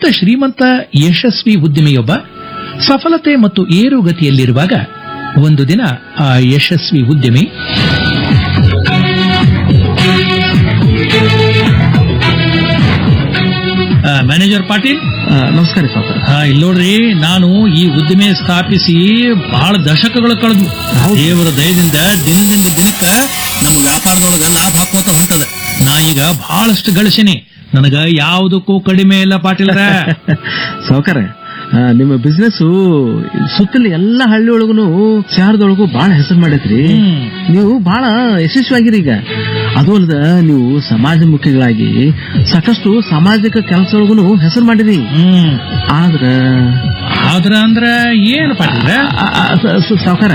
ದೊಡ್ಡ ಶ್ರೀಮಂತ ಯಶಸ್ವಿ ಉದ್ಯಮಿಯೊಬ್ಬ ಸಫಲತೆ ಮತ್ತು ಏರುಗತಿಯಲ್ಲಿರುವಾಗ ಒಂದು ದಿನ ಆ ಯಶಸ್ವಿ ಉದ್ಯಮಿ ಆ, ಮ್ಯಾನೇಜರ್ ಪಾಟೀಲ್ ಆ, ನಮಸ್ಕಾರ ಸಾವುಕಾರ ಹಾ ಇಲ್ಲಿ ನೋಡ್ರಿ ನಾನು ಈ ಉದ್ದಿಮೆ ಸ್ಥಾಪಿಸಿ ಬಹಳ ದಶಕಗಳು ಕಳೆದು ದೇವರ ದಯದಿಂದ ದಿನದಿಂದ ದಿನಕ್ಕ ನಮ್ಮ ವ್ಯಾಪಾರದೊಳಗ ಲಾಭ ಹಾಕೋತ ಹೊಂಟದ ನಾ ಈಗ ಬಹಳಷ್ಟು ಗಳಿಸಿನಿ ನನಗ ಯಾವುದಕ್ಕೂ ಕಡಿಮೆ ಇಲ್ಲ ಪಾಟೀಲರ ಸಾವುಕಾರ ಆ, ನಿಮ್ಮ ಬಿಸ್ನೆಸ್ ಸುತ್ತಲ ಎಲ್ಲ ಹಳ್ಳಿ ಒಳಗುನು ಶಹರದೊಳಗು ಬಹಳ ಹೆಸರು ಮಾಡೈತ್ರಿ ಹ್ಮ್. ನೀವು ಬಹಳ ಯಶಸ್ವಿಯಾಗಿರಿ ಈಗ ಅದು ಅಲ್ಲದ ನೀವು ಸಮಾಜಮುಖಿಗಳಾಗಿ ಸಾಕಷ್ಟು ಸಾಮಾಜಿಕ ಕೆಲಸದೊಳಗುನು ಹೆಸರು ಮಾಡಿರಿ ಹ್ಮ್ ಆದ್ರ ಆದ್ರ ಅಂದ್ರ ಏನು ಪಾಟೀಲ್ರ ಸಾವುಕಾರ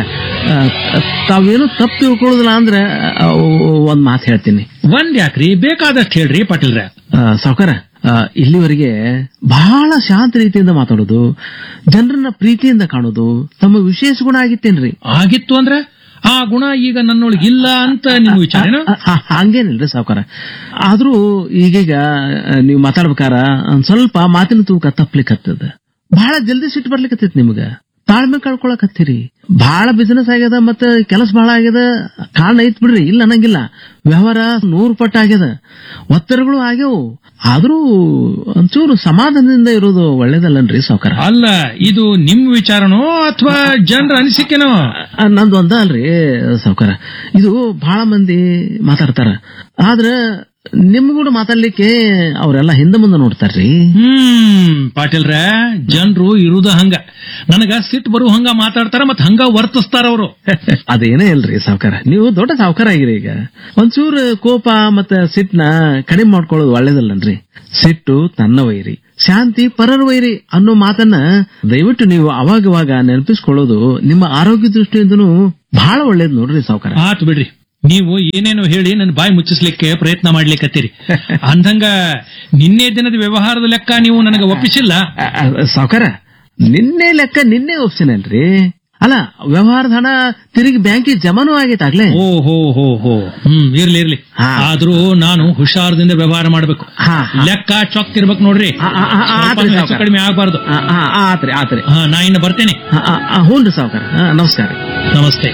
ತಾವೇನು ತಪ್ಪು ತಿಳ್ಕೊಳ್ಳೋದಿಲ್ಲ ಅಂದ್ರೆ ಆ, ಒಂದ್ ಮಾತು ಹೇಳ್ತೀನಿ ಒಂದ್ ಯಾಕ್ರಿ ಬೇಕಾದಷ್ಟು ಹೇಳ್ರಿ ಪಾಟೀಲ್ರ ಸಾವುಕಾರ ಇಲ್ಲಿವರೆಗೆ ಬಹಳ ಶಾಂತ ರೀತಿಯಿಂದ ಮಾತಾಡೋದು ಜನರನ್ನ ಪ್ರೀತಿಯಿಂದ ಕಾಣೋದು ತಮ್ಮ ವಿಶೇಷ ಗುಣ ಆಗಿತ್ತೇನ್ರಿ ಆಗಿತ್ತು ಅಂದ್ರ ಆ ಗುಣ ಈಗ ನನ್ನೊಳಗೆ ಇಲ್ಲ ಅಂತ ನಿಮ್ ವಿಚಾರ ಆ, ಆ, ಹಂಗೇನಿಲ್ರಿ ಸಾವುಕಾರ ಆದ್ರೂ ಈಗೀಗ ಆ, ನೀವು ಮಾತಾಡ್ಬೇಕಾರ ಒಂದ್ ಸ್ವಲ್ಪ ಮಾತಿನ ತೂಕ ತಪ್ಲಿಕ್ಕತ್ತದ ಬಹಳ ಜಲ್ದಿ ಸಿಟ್ಟು ಬರ್ಲಿಕ್ಕತ್ತೈತಿ ನಿಮ್ಗ ತಾಳ್ಮೆ ಕಳ್ಕೊಳಕತ್ತೀರಿ ಬಹಳ ಬಿಸಿನೆಸ್ ಆಗ್ಯದ ಮತ್ತ ಕೆಲಸ ಬಹಳ ಆಗ್ಯದ ಕಾರಣ ಐತ್ ಬಿಡ್ರಿ ಇಲ್ಲ ಅನ್ನಂಗಿಲ್ಲ ವ್ಯವಹಾರ ನೂರು ಪಟ್ಟು ಆಗ್ಯದ ಒತ್ತಡಗಳು ಆಗ್ಯವು ಆದ್ರೂ ಒಂಚೂರು ಸಮಾಧಾನದಿಂದ ಇರೋದು ಒಳ್ಳೇದಲ್ಲನ್ರಿ ಸಾವುಕಾರ ಅಲ್ಲ ಇದು ನಿಮ್ ವಿಚಾರನೋ ಅಥವಾ ಜನರ ಅನಿಸಿಕೆನೋ ಆ, ನಂದು ಒಂದ ಅಲ್ರಿ ಸಾವುಕಾರ ಇದು ಬಹಳ ಮಂದಿ ಮಾತಾಡ್ತಾರ ಆದ್ರ ನಿಮ್ಗೂಡ ಮಾತಾಡ್ಲಿಕ್ಕೆ ಅವರೆಲ್ಲ ಹಿಂದೆ ಮುಂದೆ ನೋಡ್ತಾರ್ರಿ ಹ್ಮ್ ಪಾಟೀಲ್ರ ಜನರು ಇರುದ ಹಂಗ ನನಗ ಸಿಟ್ಟು ಬರುವ ಹಂಗ ಮಾತಾಡ್ತಾರ ಮತ್ ಹಂಗ ವರ್ತಿಸ್ತಾರ ಅವರು ಅದೇನೇ ಇಲ್ರಿ ಸಾವುಕಾರ ನೀವು ದೊಡ್ಡ ಸಾವುಕಾರ ಆಗಿರಿ ಈಗ ಒಂಚೂರು ಕೋಪ ಮತ್ತ ಸಿಟ್ನ ಕಡಿಮೆ ಮಾಡ್ಕೊಳ್ಳೋದು ಒಳ್ಳೇದಲ್ಲನ್ರಿ ಸಿಟ್ಟು ತನ್ನ ವೈರಿ ಶಾಂತಿ ಪರರ ವೈರಿ ಅನ್ನೋ ಮಾತನ್ನ ದಯವಿಟ್ಟು ನೀವು ಅವಾಗವಾಗ ನೆನಪಿಸ್ಕೊಳ್ಳೋದು ನಿಮ್ಮ ಆರೋಗ್ಯ ದೃಷ್ಟಿಯಿಂದನೂ ಬಹಳ ಒಳ್ಳೇದು ನೋಡ್ರಿ ಸಾವುಕಾರ ಆತ್ ಬಿಡ್ರಿ ನೀವು ಏನೇನೋ ಹೇಳಿ ನನ್ನ ಬಾಯಿ ಮುಚ್ಚಿಸ್ಲಿಕ್ಕೆ ಪ್ರಯತ್ನ ಮಾಡ್ಲಿಕ್ಕತ್ತೀರಿ ಅಂದಂಗ ನಿನ್ನೆ ದಿನದ ವ್ಯವಹಾರದ ಲೆಕ್ಕ ನೀವು ನನಗೆ ಒಪ್ಪಿಸಿಲ್ಲ ಸಾವುಕಾರ ನಿನ್ನೆ ಲೆಕ್ಕ ನಿನ್ನೆ ಒಪ್ಸಿನಲ್ರಿ ಅಲ್ಲ ವ್ಯವಹಾರದ ಹಣ ತಿರುಗಿ ಬ್ಯಾಂಕಿಗೆ ಜಮಾನೂ ಆಗೈತೆ ಆಗ್ಲೇ ಓ ಹೋ ಹೋ ಹೋ ಹ್ಮ್ ಇರ್ಲಿ ಇರ್ಲಿ ಹಾ. ಆದ್ರೂ ನಾನು ಹುಷಾರದಿಂದ ವ್ಯವಹಾರ ಮಾಡ್ಬೇಕು ಹಾ, ಹಾ. ಲೆಕ್ಕ ಚೊಕ್ತಿರ್ಬೇಕು ನೋಡ್ರಿ ಆ, ಆ, ಆ, ಆ, ಆತ್ರಿ ಸ್ವಲ್ಪ ಹೆಚ್ಚು ಸಾವ್ಕಾರ. ಕಡಿಮೆ ಆಗಬಾರ್ದು ಆ, ಆ, ಆ, ಆತ್ರಿ ಆತ್ರಿ ಹಾ ನಾ ಇನ್ನು ಬರ್ತೇನೆ ಹ್ಞೂ ರೀ ಸಾವುಕಾರ ಆ, ನಮಸ್ಕಾರ ನಮಸ್ತೆ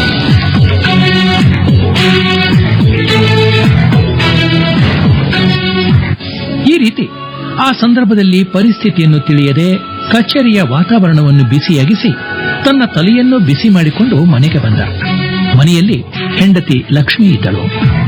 ಈ ರೀತಿ ಆ ಸಂದರ್ಭದಲ್ಲಿ ಪರಿಸ್ಥಿತಿಯನ್ನು ತಿಳಿಯದೆ ಕಚೇರಿಯ ವಾತಾವರಣವನ್ನು ಬಿಸಿಯಾಗಿಸಿ ತನ್ನ ತಲೆಯನ್ನು ಬಿಸಿ ಮಾಡಿಕೊಂಡು ಮನೆಗೆ ಬಂದ ಮನೆಯಲ್ಲಿ ಹೆಂಡತಿ ಲಕ್ಷ್ಮಿ ಇದ್ದಳು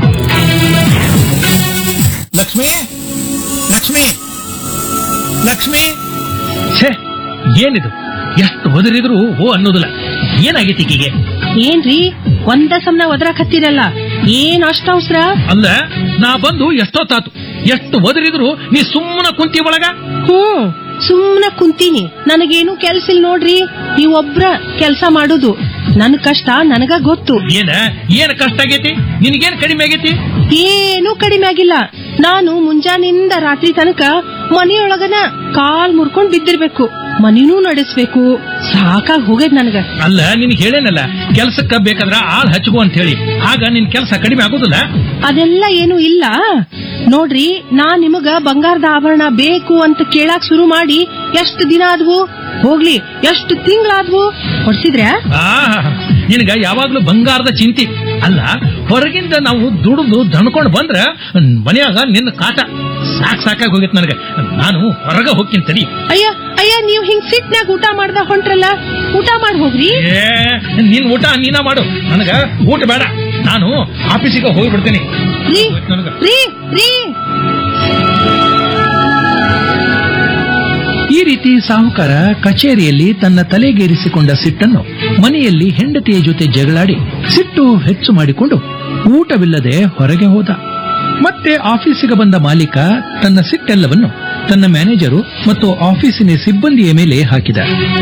ಲಕ್ಷ್ಮಿ ಲಕ್ಷ್ಮಿ ಲಕ್ಷ್ಮಿ ಛೇ ಏನಿದು ಎಷ್ಟು ಒದರಿದ್ರು ಓ ಅನ್ನೋದಿಲ್ಲ ಏನಾಗೈತಿ ಈಕೆಗೆ ಏನ್ರಿ ಒಂದ ಸಮನ ಒದರಾಕತ್ತೀರಲ್ಲ ಏನ್ ಅಷ್ಟ ಅವಸರ ಅಲ್ಲ ನಾ ಬಂದು ಎಷ್ಟೊತ್ತಾತು ಎಷ್ಟು ಒದರಿದ್ರು ನೀ ಸುಮ್ಮನ ಕುಂತಿ ಒಳಗ ಹ್ಮ್ ಸುಮ್ನ ಕುಂತೀನಿ ನನಗೇನು ಕೆಲ್ಸ ಇಲ್ಲ ನೋಡ್ರಿ ನೀವ್ ಒಬ್ರ ಕೆಲ್ಸ ಮಾಡುದು ನನ್ ಕಷ್ಟ ನನಗ ಗೊತ್ತು ಏನ ಏನ್ ಕಷ್ಟ ಆಗೈತಿ ನಿನಗೇನ್ ಕಡಿಮೆ ಆಗೈತಿ ಏನೂ ಕಡಿಮೆ ಆಗಿಲ್ಲ ನಾನು ಮುಂಜಾನಿಂದ ರಾತ್ರಿ ತನಕ ಮನೆಯೊಳಗನ ಕಾಲ್ ಮುರ್ಕೊಂಡ್ ಬಿದ್ದಿರ್ಬೇಕು ಮನಿನೂ ನಡೆಸ್ಬೇಕು ಸಾಕಾಗ್ ಹೋಗೈತ್ ನನಗ ಅಲ್ಲ ನಿನಗೆ ಹೇಳೇನಲ್ಲ ಕೆಲ್ಸಕ್ಕ ಬೇಕಾದ್ರ ಆಳ್ ಹಚ್ಕೋ ಅಂತ ಹೇಳಿ ಆಗ ನಿನ್ ಕೆಲಸ ಕಡಿಮೆ ಆಗೋದಿಲ್ಲ ಅದೆಲ್ಲ ಏನು ಇಲ್ಲ ನೋಡ್ರಿ ನಾ ನಿಮಗ ಬಂಗಾರದ ಆಭರಣ ಬೇಕು ಅಂತ ಕೇಳಾಕ್ ಶುರು ಮಾಡಿ ಎಷ್ಟು ದಿನ ಆದ್ವು ಹೋಗ್ಲಿ ಎಷ್ಟು ತಿಂಗಳಾದ್ವು ಹೊಡ್ಸಿದ್ರೆ ಆ ನಿನಗ ಯಾವಾಗ್ಲೂ ಬಂಗಾರದ ಚಿಂತಿ ಅಲ್ಲ ಹೊರಗಿಂದ ನಾವು ದುಡಿದು ದಣ್ಕೊಂಡ್ ಬಂದ್ರ ಮನ್ಯಾಗ ನಿನ್ನ ಕಾಟ ಸಾಕ್ ಸಾಕಾಗಿ ಹೋಗಿತ್ ನನಗ ನಾನು ಹೊರಗ ಹೋಗ್ತೀನಿ ತಡಿ ಅಯ್ಯ ಅಯ್ಯ ನೀವ್ ಹಿಂಗ್ ಸಿಟ್ನ್ಯಾಗ ಊಟ ಮಾಡ್ದ ಹೊಂಟ್ರಲ್ಲ ಊಟ ಮಾಡಿ ಹೋಗ್ರಿ ಏ ನಿನ್ ಊಟ ನೀನ ಮಾಡು ನನಗ ಊಟ ಬೇಡ ನಾನು ಆಫೀಸಿಗೆ ಹೋಗ್ಬಿಡ್ತೀನಿ ರೀ ನನಗ ರೀ ರೀ ಈ ರೀತಿ ಸಾಹುಕಾರ ಕಚೇರಿಯಲ್ಲಿ ತನ್ನ ತಲೆಗೇರಿಸಿಕೊಂಡ ಸಿಟ್ಟನ್ನು ಮನೆಯಲ್ಲಿ ಹೆಂಡತಿಯ ಜೊತೆ ಜಗಳಾಡಿ ಸಿಟ್ಟು ಹೆಚ್ಚು ಮಾಡಿಕೊಂಡು ಊಟವಿಲ್ಲದೆ ಹೊರಗೆ ಹೋದ ಮತ್ತೆ ಆಫೀಸಿಗೆ ಬಂದ ಮಾಲೀಕ ತನ್ನ ಸಿಟ್ಟೆಲ್ಲವನ್ನು ತನ್ನ ಮ್ಯಾನೇಜರು ಮತ್ತು ಆಫೀಸಿನ ಸಿಬ್ಬಂದಿಯ ಮೇಲೆ ಹಾಕಿದ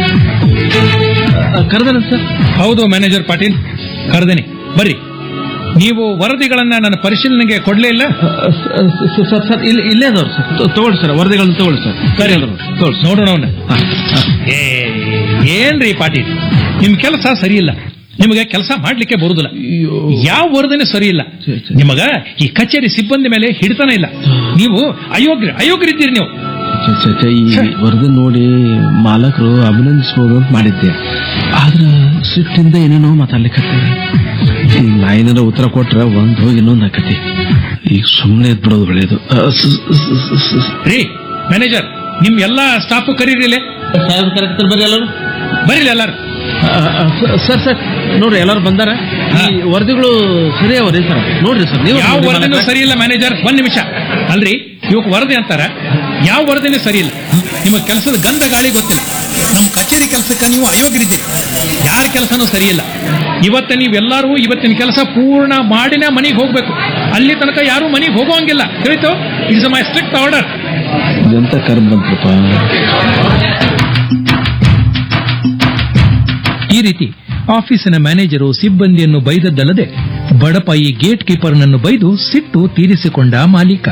ಕರೆದನ ಸರ್ ಹೌದು ಮ್ಯಾನೇಜರ್ ಪಾಟೀಲ್ ಕರೆದೇನೆ ಬರ್ರಿ ನೀವು ವರದಿಗಳನ್ನ ನನ್ನ ಪರಿಶೀಲನೆಗೆ ಕೊಡ್ಲೇ ಇಲ್ಲ ಸರ್ ಸರ್ ಇಲ್ಲಿ ಇಲ್ಲೇ ಅದಾವ್ರಿ ಸರ್ ತಗೊಳ್ಳಿ ಸರ್ ವರದಿಗಳನ್ನ ತಗೊಳ್ಳಿ ಸರ್ ಸರಿ ತಗೊಳ್ಳಿ ನೋಡೋಣ ಅವನ್ನ ಏ ಏನ್ರಿ ಪಾಟೀಲ್ ನಿಮ್ ಕೆಲಸ ಸರಿ ಇಲ್ಲ ನಿಮಗೆ ಕೆಲಸ ಮಾಡ್ಲಿಕ್ಕೆ ಬರುದಿಲ್ಲ ಯಾವ ವರದಿನೇ ಸರಿ ಇಲ್ಲ ಸರಿ, ಸರಿ. ನಿಮಗ ಈ ಕಚೇರಿ ಸಿಬ್ಬಂದಿ ಮೇಲೆ ಹಿಡಿತಾನೆ ಇಲ್ಲ ನೀವು ಅಯೋಗ್ಯ ಅಯೋಗ್ಯರಿದ್ದೀರಿ ನೀವು ಛೆ, ಛೆ, ಛೆ, ಈ ವರದಿ ನೋಡಿ ಮಾಲಕರು ಅಭಿನಂದಿಸಬಹುದು ಅಂತ ಮಾಡಿದ್ದೆ ಆದ್ರ ಸಿಟ್ಟಿಂದ ಏನೇನೋ ಮಾತಾಡ್ಲಿಕ್ಕತ್ತಾರೆ ಈಗ ನಾ ಏನಾರ ಉತ್ತರ ಕೊಟ್ರೆ ಒಂದ್ ಹೋಗಿ ಇನ್ನೊಂದ್ ಆಕತಿ ಈಗ ಸುಮ್ಮನೆ ಬಿಡೋದು ಒಳ್ಳೇದು ಅ, ಸ- ಸ- ಸ- ಸ- ರೀ ಮ್ಯಾನೇಜರ್ ನಿಮ್ ಎಲ್ಲಾ ಸ್ಟಾಫ್ ಕರೀರಿಲೆ ಬರ್ರಿ ಎಲ್ಲರೂ ಬರೀಲಿ ಎಲ್ಲಾರು ಆ, ಆ, ಸ- ಸರ್ ಸರ್ ನೋಡ್ರಿ ಎಲ್ಲರೂ ಬಂದಾರ ಈ ವರದಿಗಳು ಸರಿ ಅವರಿ ಸರ್ ನೋಡ್ರಿ ಸರ್ ನೀವು ಯಾವ ವರದಿನೂ ಸರಿ ಇಲ್ಲ ಮ್ಯಾನೇಜರ್ ಒಂದ್ ನಿಮಿಷ ಅಲ್ರಿ ಇವಕ್ ವರದಿ ಅಂತಾರ ಯಾವ ವರದಿನೂ ಸರಿ ಇಲ್ಲ ನಿಮ್ಮ ಕೆಲಸದ ಗಂಧ ಗಾಳಿ ಗೊತ್ತಿಲ್ಲ ನಮ್ಮ ಕಚೇರಿ ಕೆಲಸಕ್ಕೆ ನೀವು ಅಯೋಗ್ಯರಿದ್ದೀರಿ ಯಾರ ಕೆಲಸನೂ ಸರಿ ಇಲ್ಲ ಇವತ್ತು ನೀವೆಲ್ಲರೂ ಇವತ್ತಿನ ಕೆಲಸ ಪೂರ್ಣ ಮಾಡಿನೇ ಮನೆಗೆ ಹೋಗ್ಬೇಕು ಅಲ್ಲಿ ತನಕ ಯಾರು ಮನೆಗೆ ಹೋಗೋಂಗಿಲ್ಲ ತಿಳಿತು ಇಟ್ಸ್ ಮೈ ಸ್ಟ್ರಿಕ್ಟ್ ಆರ್ಡರ್ ಎಂತ ಕರ್ಮ ಬಂತ್ರಪ್ಪ ಈ ರೀತಿ ಆಫೀಸಿನ ಮ್ಯಾನೇಜರು ಸಿಬ್ಬಂದಿಯನ್ನು ಬೈದದ್ದಲ್ಲದೆ ಬಡಪಾಯಿ ಗೇಟ್ ಕೀಪರ್ನನ್ನು ಬೈದು ಸಿಟ್ಟು ತೀರಿಸಿಕೊಂಡ ಮಾಲೀಕ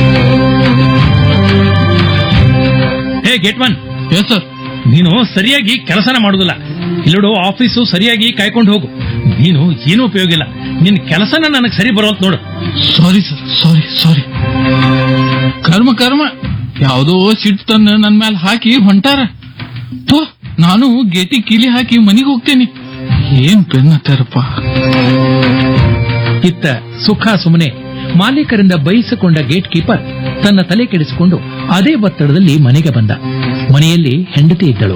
ಹೇ ಗೇಟ್ ಮನ್ ಎಸ್ ಸರ್ ನೀನು ಸರಿಯಾಗಿ ಕೆಲಸನ ಮಾಡುದಿಲ್ಲ ಇಲ್ಲೋಡು ಆಫೀಸು ಸರಿಯಾಗಿ ಕಾಯ್ಕೊಂಡು ಹೋಗು ನೀನು ಏನೂ ಉಪಯೋಗ ಇಲ್ಲ ನಿನ್ ಕೆಲಸನ ನನಗೆ ಸರಿ ಬರೋತ್ ನೋಡು ಸಾರಿ ಸರ್ ಸಾರಿ ಸಾರಿ ಕರ್ಮ ಕರ್ಮ ಯಾವುದೋ ಸಿಟ್ಟು ತಂದು ನನ್ ಮೇಲೆ ಹಾಕಿ ಹೊಂಟಾರ ಥೋ ನಾನು ಗೇಟಿ ಕೀಲಿ ಹಾಕಿ ಮನಿಗೆ ಹೋಗ್ತೇನೆ ಏನ್ ಪೆನ್ ಹತ್ತಾರಪ್ಪ ಇತ್ತ ಸುಖ ಸುಮ್ಮನೆ ಮಾಲೀಕರಿಂದ ಬಯಸಿಕೊಂಡ ಗೇಟ್ ಕೀಪರ್ ತನ್ನ ತಲೆ ಕೆಡಿಸಿಕೊಂಡು ಅದೇ ಒತ್ತಡದಲ್ಲಿ ಮನೆಗೆ ಬಂದ ಮನೆಯಲ್ಲಿ ಹೆಂಡತಿ ಇದ್ದಳು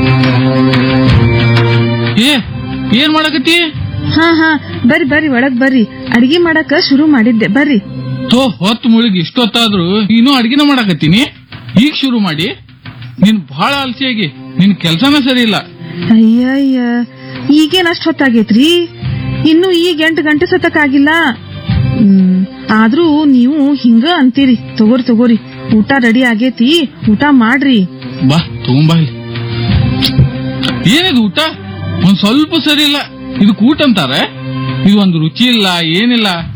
ಏ ಏನ್ ಮಾಡಕತ್ತಿ ಹಾ ಹಾ ಬರ್ರಿ ಬರ್ರಿ ಒಳಗ್ ಬರ್ರಿ ಅಡಿಗೆ ಮಾಡಕ ಶುರು ಮಾಡಿದ್ದೆ ಬರ್ರಿ ಥೋ ಹೊತ್ತು ಮುಳುಗಿ ಇಷ್ಟೊತ್ತಾದ್ರೂ ಇನ್ನೂ ಅಡ್ಗಿನ ಮಾಡಕತ್ತೀನಿ ಈಗ ಶುರು ಮಾಡಿ ನೀನ್ ಬಹಳ ಅಲಸಿಯಾಗಿ ನಿನ್ ಕೆಲ್ಸನ ಸರಿ ಇಲ್ಲ ಅಯ್ಯಯ್ಯ ಈಗೇನ್ ಅಷ್ಟ್ ಹೊತ್ತಾಗೈತ್ರಿ ಇನ್ನು ಈಗ ಎಂಟು ಗಂಟೆ ಸತಕ್ಕಾಗಿಲ್ಲ ಹ್ಮ್ ಆದ್ರೂ ನೀವು ಹಿಂಗ ಅಂತೀರಿ ತಗೋರಿ ತಗೋರಿ ಊಟ ರೆಡಿ ಆಗೇತಿ ಊಟ ಮಾಡ್ರಿ ಬಾ ತಗೊಂಬಾ ಇಲ್ಲಿ. ಏನಿದು ಊಟ ಒಂದ್ ಸ್ವಲ್ಪ ಸರಿ ಇಲ್ಲ ಇದಕ್ಕೆ ಊಟ ಅಂತಾರೆ ಇದು ಒಂದು ರುಚಿ ಇಲ್ಲ ಏನಿಲ್ಲ